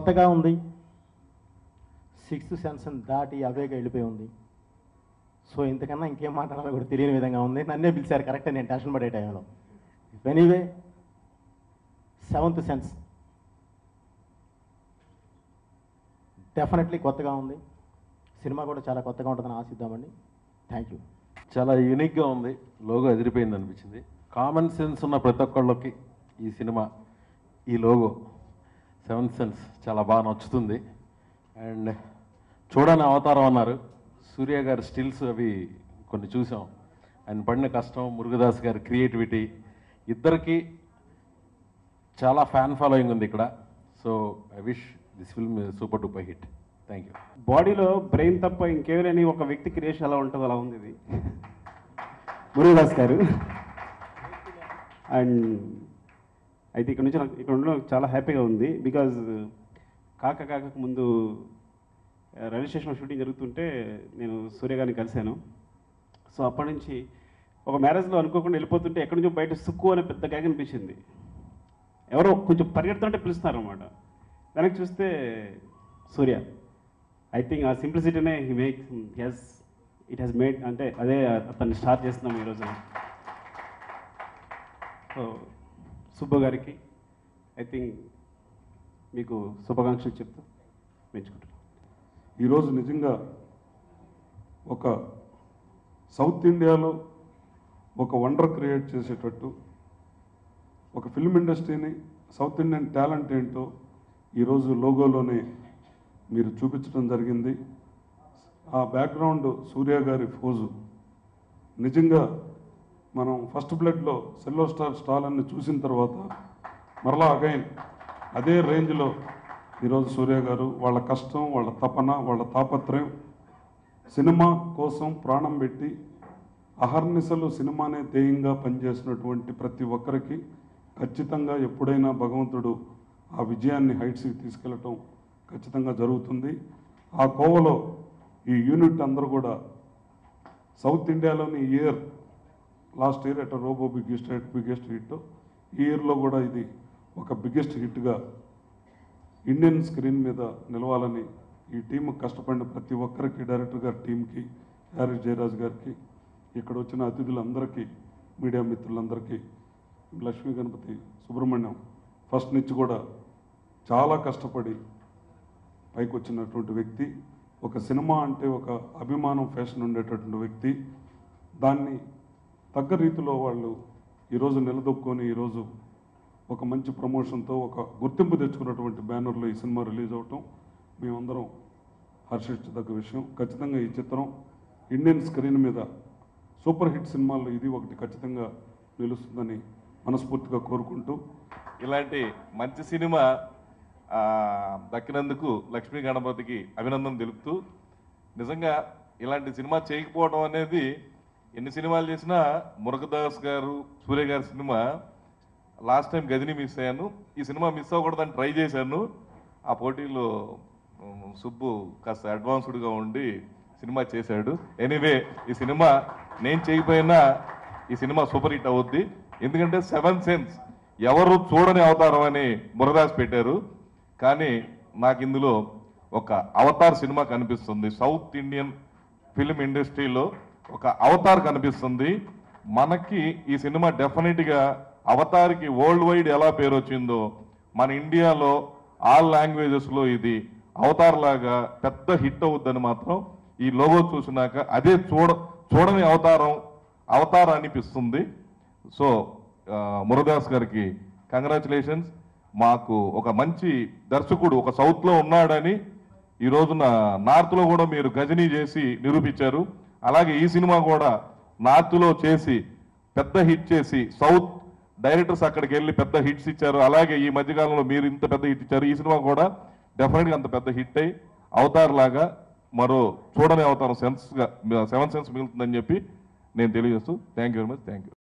కొత్తగా ఉంది sixth sense దాటి అవేగా వెళ్ళిపోయి ఉంది సో ఇంతకన్నా ఇంకేం మాట్లాడాలో కూడా తెలియని విధంగా ఉంది నన్నే పిలిచారు కరెక్టే నేను టెన్షన్ పడే టైంలో ఎనీవే సెవెంత్ సెన్స్ డెఫినెట్లీ కొత్తగా ఉంది సినిమా కూడా చాలా కొత్తగా ఉంటుందని ఆశిద్దామండి థ్యాంక్ యూ చాలా యూనిక్గా ఉంది లోగో ఎదిరిపోయింది అనిపించింది కామన్ సెన్స్ ఉన్న ప్రతి ఒక్కళ్ళకి ఈ సినిమా ఈ లోగో సెవెన్ సెన్స్ చాలా బాగా నచ్చుతుంది అండ్ చూడని అవతారం అన్నారు సూర్య గారి స్టిల్స్ అవి కొన్ని చూసాం ఆయన పడిన కష్టం మురుగదాస్ గారి క్రియేటివిటీ ఇద్దరికి చాలా ఫ్యాన్ ఫాలోయింగ్ ఉంది ఇక్కడ so I wish this film super duper hit thank you బాడీలో బ్రెయిన్ తప్ప ఇంకేమైనా ఒక వ్యక్తి క్రియేషన్ ఎలా ఉంటుందో అలా ఉంది ఇది మురుగదాస్ గారు అండ్ అయితే ఇక్కడ నుంచి నాకు ఇక్కడ ఉండడం చాలా హ్యాపీగా ఉంది బికాజ్ కాక కాకకు ముందు ఆ, రైల్వే స్టేషన్లో షూటింగ్ జరుగుతుంటే నేను సూర్య గారిని కలిశాను సో అప్పటి నుంచి ఒక మ్యారేజ్లో అనుకోకుండా వెళ్ళిపోతుంటే ఎక్కడి నుంచో బయట సుక్కు అనే పెద్ద గ్యాగ్ అనిపించింది ఎవరో కొంచెం పరిగెడుతుంటే పిలుస్తున్నారు అనమాట వెనక్కి చూస్తే సూర్య ఐ థింక్ ఆ సింప్లిసిటీనే he make he's it he's made అంటే అదే అతన్ని స్టార్ట్ చేస్తున్నాం ఈరోజు సో సుబ్బు గారికి ఐ థింక్ మీకు శుభాకాంక్షలు చెప్తూ మెచ్చుకుంటున్నాను ఈరోజు నిజంగా ఒక సౌత్ ఇండియాలో ఒక వండర్ క్రియేట్ చేసేటట్టు ఒక ఫిల్మ్ ఇండస్ట్రీని సౌత్ ఇండియన్ టాలెంట్ ఏంటో ఈరోజు లోగోలోనే మీరు చూపించడం జరిగింది ఆ బ్యాక్గ్రౌండ్ సూర్య గారి ఫోజు నిజంగా మనం ఫస్ట్ బ్లడ్లో సెల్లో స్టార్ స్టాల్ అన్ని చూసిన తర్వాత మరలా అగైన్ అదే రేంజ్లో ఈరోజు సూర్య గారు వాళ్ళ కష్టం వాళ్ళ తపన వాళ్ళ తాపత్రయం సినిమా కోసం ప్రాణం పెట్టి అహర్నిశలు సినిమానే ధ్యేయంగా పనిచేసినటువంటి ప్రతి ఒక్కరికి ఖచ్చితంగా ఎప్పుడైనా భగవంతుడు ఆ విజయాన్ని హైట్స్కి తీసుకెళ్ళటం ఖచ్చితంగా జరుగుతుంది ఆ కోవలో ఈ యూనిట్ అందరూ కూడా సౌత్ ఇండియాలోని year last year at Robo biggest biggest hit ఈ ఇయర్లో కూడా ఇది ఒక బిగ్గెస్ట్ హిట్గా ఇండియన్ స్క్రీన్ మీద నిలవాలని ఈ టీం కష్టపడిన ప్రతి ఒక్కరికి డైరెక్టర్ గారి టీంకి హ్యారీ జయరాజ్ గారికి ఇక్కడ వచ్చిన అతిథులందరికీ మీడియా మిత్రులందరికీ లక్ష్మీ గణపతి సుబ్రహ్మణ్యం ఫస్ట్ నుంచి కూడా చాలా కష్టపడి పైకి వచ్చినటువంటి వ్యక్తి ఒక సినిమా అంటే ఒక అభిమానం ఫ్యాషన్ ఉండేటటువంటి వ్యక్తి దాన్ని తగ్గ రీతిలో వాళ్ళు ఈరోజు నిలదొక్కుని ఈరోజు ఒక మంచి ప్రమోషన్తో ఒక గుర్తింపు తెచ్చుకున్నటువంటి బ్యానర్లో ఈ సినిమా రిలీజ్ అవటం మేమందరం హర్షించదగ్గ విషయం ఖచ్చితంగా ఈ చిత్రం ఇండియన్ స్క్రీన్ మీద సూపర్ హిట్ సినిమాల్లో ఇది ఒకటి ఖచ్చితంగా నిలుస్తుందని మనస్ఫూర్తిగా కోరుకుంటూ ఇలాంటి మంచి సినిమా ఆ, దక్కినందుకు లక్ష్మీ గణపతికి అభినందన తెలుపుతూ నిజంగా ఇలాంటి సినిమా చేయకపోవడం అనేది ఎన్ని సినిమాలు చేసినా మురుగదాస్ గారు సూర్య గారి సినిమా లాస్ట్ టైం గదిని మిస్ అయ్యాను ఈ సినిమా మిస్ అవ్వకూడదని ట్రై చేశాను ఆ పోటీలో ఉమ్, సుబ్బు కాస్త అడ్వాన్స్డ్గా ఉండి సినిమా చేశాడు ఎనీవే ఈ సినిమా నేను చేయకపోయినా ఈ సినిమా సూపర్ హిట్ అవుద్ది ఎందుకంటే సెవెన్ సెన్స్ ఎవరు చూడని అవతారం అని మురదాస్ పెట్టారు కానీ నాకు ఇందులో ఒక అవతార్ సినిమా కనిపిస్తుంది సౌత్ ఇండియన్ ఫిల్మ్ ఇండస్ట్రీలో ఒక అవతార్ కనిపిస్తుంది మనకి ఈ సినిమా డెఫినెట్గా అవతార్కి వరల్డ్ వైడ్ ఎలా పేరు వచ్చిందో మన ఇండియాలో ఆల్ లాంగ్వేజెస్లో ఇది అవతార్ లాగా పెద్ద హిట్ అవుద్దని మాత్రం ఈ లోగో చూసినాక అదే చూడ చూడని అవతారం అవతారం అనిపిస్తుంది సో ఆ, మురుదాస్ గారికి కంగ్రాచులేషన్స్ మాకు ఒక మంచి దర్శకుడు ఒక సౌత్లో ఉన్నాడని ఈ రోజున నార్త్లో కూడా మీరు గజనీ చేసి నిరూపించారు అలాగే ఈ సినిమా కూడా నార్త్లో చేసి పెద్ద హిట్ చేసి సౌత్ డైరెక్టర్స్ అక్కడికి వెళ్ళి పెద్ద హిట్స్ ఇచ్చారు అలాగే ఈ మధ్యకాలంలో మీరు ఇంత పెద్ద హిట్ ఇచ్చారు ఈ సినిమా కూడా డెఫినెట్గా అంత పెద్ద హిట్ అయి అవతార్ లాగా మరో చూడని అవతారం సెన్స్గా సెవెన్ సెన్స్ మిగులుతుందని చెప్పి నేను తెలియజేస్తూ thank you very much thank you